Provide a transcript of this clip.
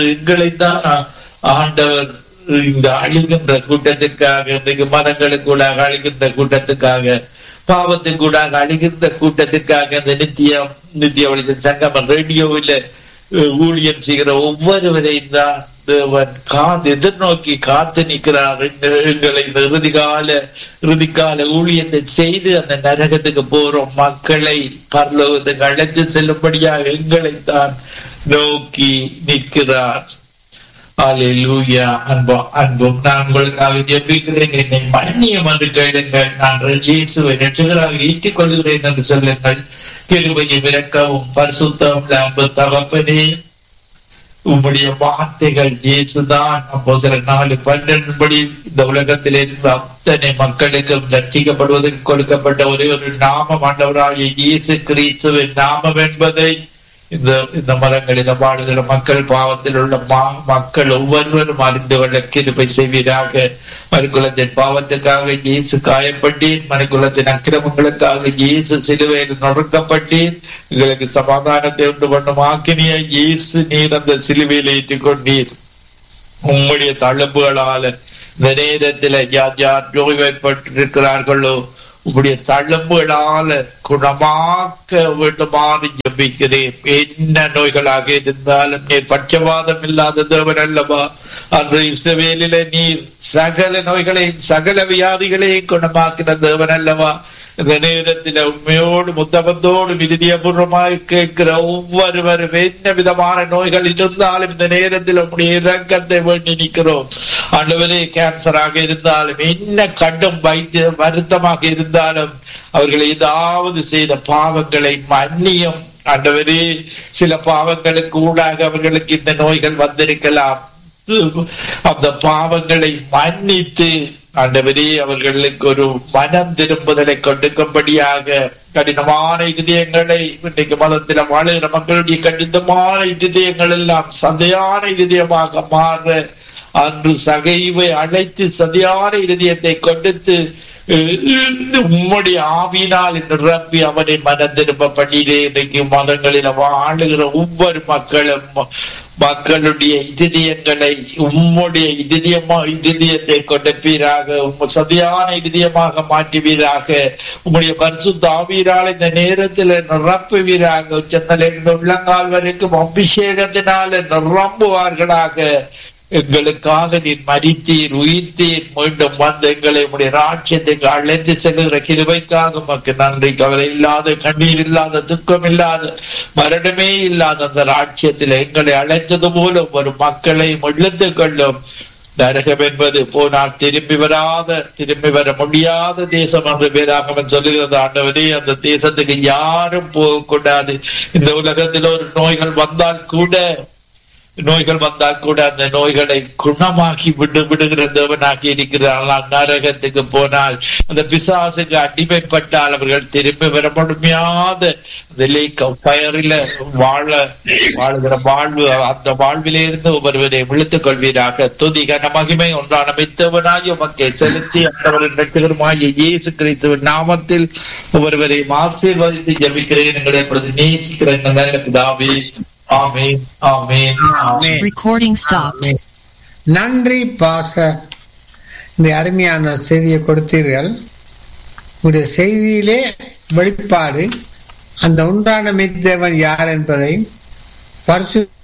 எங்களை தான் ஆண்டவர் இந்த அழிகின்ற கூட்டத்திற்காக இன்றைக்கு மதங்களுக்குள்ளாக அழிகின்ற கூட்டத்துக்காக பாவத்துக்கூடாக அழிகின்ற கூட்டத்திற்காக இந்த நித்திய நித்திய வழித்த சங்கமம் ரேடியோவில் ஊழியம் செய்கிற ஒவ்வொருவரையும் தான் தேவன் காத்து எதிர்நோக்கி காத்து நிற்கிறார் எங்க- எங்களை இந்த இறுதிகால இறுதிக்கால ஊழியத்தை செய்து அந்த நரகத்துக்கு போறோம் மக்களை பரலோகத்துக்கு அழைத்து செல்லும்படியாக எங்களை தான் நோக்கி நிற்கிறார் அல்லேலூயா அன்பு அன்பும் நான் உங்களுக்காக ஜெபிக்கிறேன் என்னை மன்னியம் என்று கேளுங்கள் நான் இயேசுவை ரட்சகராக ஏற்றுக் கொள்கிறேன் என்று சொல்லுங்கள் கிருபையை விளக்கவும் பரிசுத்தம் அன்பு தகப்பனே உம்முடைய வார்த்தைகள் இயேசுதான் அப்போ சில நாலு பன்னெண்டு படி இந்த உலகத்தில் இருந்த அத்தனை மக்களுக்கும் ரட்சிக்கப்படுவதற்கு கொடுக்கப்பட்ட ஒரே ஒரு நாமம் ஆண்டவராகிய இயேசு கிறிஸ்துவின் நாமம் என்பதை இந்த இந்த மதங்களில் வாழுகிற மக்கள் பாவத்தில் உள்ள மா- மக்கள் ஒவ்வொருவரும் அறிந்து கொள்ள கிருபை செய்வீராக மனுக்குலத்தின் பாவத்துக்காக இயேசு காயப்பட்டேன் மனுக்குலத்தின் அக்கிரமங்களுக்காக இயேசு சிலுவையில் நொறுக்கப்பட்டேன் எங்களுக்கு சமாதானத்தை உண்டு பண்ணும் ஆக்கினிய இயேசு நீர் அந்த சிலுவையில் ஏற்றுக் கொண்டீர் உம்முடைய தழும்புகளால இந்த நேரத்தில் யார் யார் நோய்வாய்ப்பட்டிருக்கிறார்களோ உம்முடைய தழும்புகளால குணமாக்க வேண்டுமாறு ஜபிக்கிறேன் என்ன நோய்களாக இருந்தாலும் நீர் பட்சவாதம் இல்லாத தேவன் அல்லவா அன்று இஸ்ரவேலில நீர் சகல நோய்களையும் சகல வியாதிகளையும் குணமாக்கின தேவன் அல்லவா இந்த நேரத்தில் உண்மையோடு முத்தபத்தோடு விருதியபூர்வமாக கேட்கிற ஒவ்வொருவரும் என்ன விதமான நோய்கள் இருந்தாலும் இந்த நேரத்தில் உங்களுடைய இரக்கத்தை வேண்டி நிற்கிறோம் ஆண்டவரே கேன்சராக இருந்தாலும் என்ன கடும் வைத்திய வருத்தமாக இருந்தாலும் அவர்கள் ஏதாவது செய்த பாவங்களை மன்னியும் ஆண்டவரே சில பாவங்களுக்கு ஊடாக அவர்களுக்கு இந்த நோய்கள் வந்திருக்கலாம் அந்த பாவங்களை மன்னித்து ஆண்டவரே அவர்களுக்கு ஒரு மனம் திரும்புதலை கொடுக்கும்படியாக கடினமான இதயங்களை இன்றைக்கு மதத்தில் வாழுகிற மக்களுடைய கடினமான இதயங்கள் எல்லாம் சந்தையான இதயமாக மாற அன்று சகைவை அழைத்து சதையான இதயத்தை கொடுத்து உம்முடைய ஆவினால் நிரப்பி அவனை மனம் திரும்ப பண்ணிலே இன்றைக்கு மதங்களில் வாழுகிற ஒவ்வொரு மக்களும் மக்களுடைய இதயங்களை உம்முடைய இதயமா இதயத்தை கொடுப்பீராக உம் சதியான இதயமாக மாற்றுவீராக உம்முடைய பரிசுத்த ஆவியரால் இந்த நேரத்தில் நிரப்புவீராக உச்சத்திலிருந்து உள்ளங்கால் வரைக்கும் அபிஷேகத்தினால நிரம்புவார்களாக எங்களுக்காக நீர் மறித்தீர் உயிர்த்தீர் மீண்டும் வந்து எங்களை உடைய ராட்சியத்துக்கு அழைத்து செல்லுகிற கிருபைக்காக உமக்கு நன்றி கவலை இல்லாத கண்ணீர் இல்லாத துக்கம் இல்லாத மரணமே இல்லாத அந்த ராட்சியத்தில் எங்களை அழைத்தது போல ஒரு மக்களை இழுத்து கொள்ளும் நரகம் என்பது போனால் திரும்பி வராத திரும்பி வர முடியாத தேசம் என்று வேதாகமன் சொல்லுகிறது ஆண்டவரே அந்த தேசத்துக்கு யாரும் போகக்கூடாது இந்த உலகத்தில் ஒரு நோய்கள் வந்தால் கூட நோய்கள் வந்தால் கூட அந்த நோய்களை குணமாக்கி விடு விடுகிற தேவனாக்கி இருக்கிறார்கள் நரகத்துக்கு போனால் அந்த பிசாசுக்கு அடிமைப்பட்டால் அவர்கள் திரும்பி வர முடியாத அந்த லேக் பயரில வாழ வாழுகிற வாழ்வு அந்த வாழ்விலே இருந்து ஒவ்வொருவரை விழுத்துக் கொள்வீராக துதி கன மகிமை ஒன்றான மித்தவனாய் உமக்கை செலுத்தி அந்தவரின் வெற்றிகரமாய இயேசு கிறிஸ்துவின் நாமத்தில் ஒவ்வொருவரையும் ஆசீர்வதித்து ஜெபிக்கிறேன் எங்களை பிரதி நேசிக்கிற எங்கள் நல்ல பிதாவே ஆமீன் ஆமீன் ஆமீன் Recording stopped. நன்றி பாச இந்த அருமையான செய்தியை கொடுத்தீர்கள் உங்களுடைய செய்தியிலே வெளிப்பாடு அந்த உண்டான மெய்தேவன் யார் என்பதை பரிசு